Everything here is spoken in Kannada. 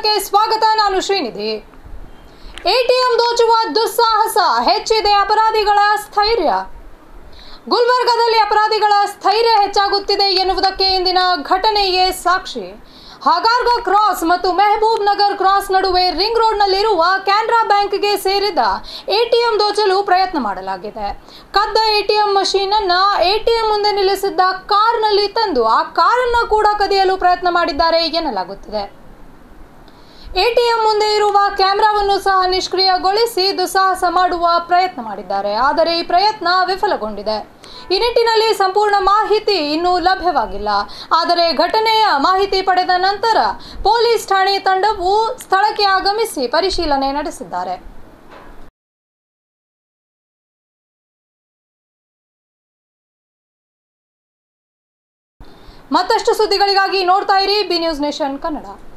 ಕನ್ನಡಕ್ಕೆ ಸ್ವಾಗತ ನಾನು ಶ್ರೀನಿಧಿ ಎಟಿಎಂ ದೋಚುವ ದುಸ್ಸಾಹಸ ಹೆಚ್ಚಿದೆ ಅಪರಾಧಿಗಳ ಸ್ಥೈರ್ಯ ಗುಲ್ಬರ್ಗಾದಲ್ಲಿ ಅಪರಾಧಿಗಳ ಸ್ಥೈರ್ಯ ಹೆಚ್ಚಾಗುತ್ತಿದೆ ಎನ್ನುವುದಕ್ಕೆ ಇಂದಿನ ಘಟನೆಯೇ ಸಾಕ್ಷಿ ಹಗಾರ್ಗ ಕ್ರಾಸ್ ಮತ್ತು ಮೆಹಬೂಬ್ ನಗರ್ ಕ್ರಾಸ್ ನಡುವೆ ರಿಂಗ್ ರೋಡ್ನಲ್ಲಿರುವ ಕ್ಯಾನರಾ ಬ್ಯಾಂಕ್ಗೆ ಸೇರಿದ ಎಟಿಎಂ ದೋಚಲು ಪ್ರಯತ್ನ ಮಾಡಲಾಗಿದೆ ಕದ್ದ ಎಟಿಎಂ ಮಷೀನ್ ಅನ್ನ ಎಟಿಎಂ ಮುಂದೆ ನಿಲ್ಲಿಸಿದ್ದ ಕಾರ್ನಲ್ಲಿ ತಂದು ಆ ಕಾರನ್ನ ಕೂಡ ಕದಿಯಲು ಪ್ರಯತ್ನ ಮಾಡಿದ್ದಾರೆ ಎನ್ನಲಾಗುತ್ತಿದೆ ಎಟಿಎಂ ಮುಂದೆ ಇರುವ ಕ್ಯಾಮೆರಾವನ್ನು ಸಹ ನಿಷ್ಕ್ರಿಯಗೊಳಿಸಿ ದುಸ್ಸಾಹಸ ಮಾಡುವ ಪ್ರಯತ್ನ ಮಾಡಿದ್ದಾರೆ ಆದರೆ ಈ ಪ್ರಯತ್ನ ವಿಫಲಗೊಂಡಿದೆ ಈ ನಿಟ್ಟಿನಲ್ಲಿ ಸಂಪೂರ್ಣ ಮಾಹಿತಿ ಇನ್ನೂ ಲಭ್ಯವಾಗಿಲ್ಲ ಆದರೆ ಘಟನೆಯ ಮಾಹಿತಿ ಪಡೆದ ನಂತರ ಪೊಲೀಸ್ ಠಾಣೆ ತಂಡವು ಸ್ಥಳಕ್ಕೆ ಆಗಮಿಸಿ ಪರಿಶೀಲನೆ ನಡೆಸಿದ್ದಾರೆ ಮತ್ತಷ್ಟು ಸುದ್ದಿಗಳಿಗಾಗಿ ನೋಡ್ತಾ ಇರಿ ಬಿ ನ್ಯೂಸ್ ನೇಷನ್ ಕನ್ನಡ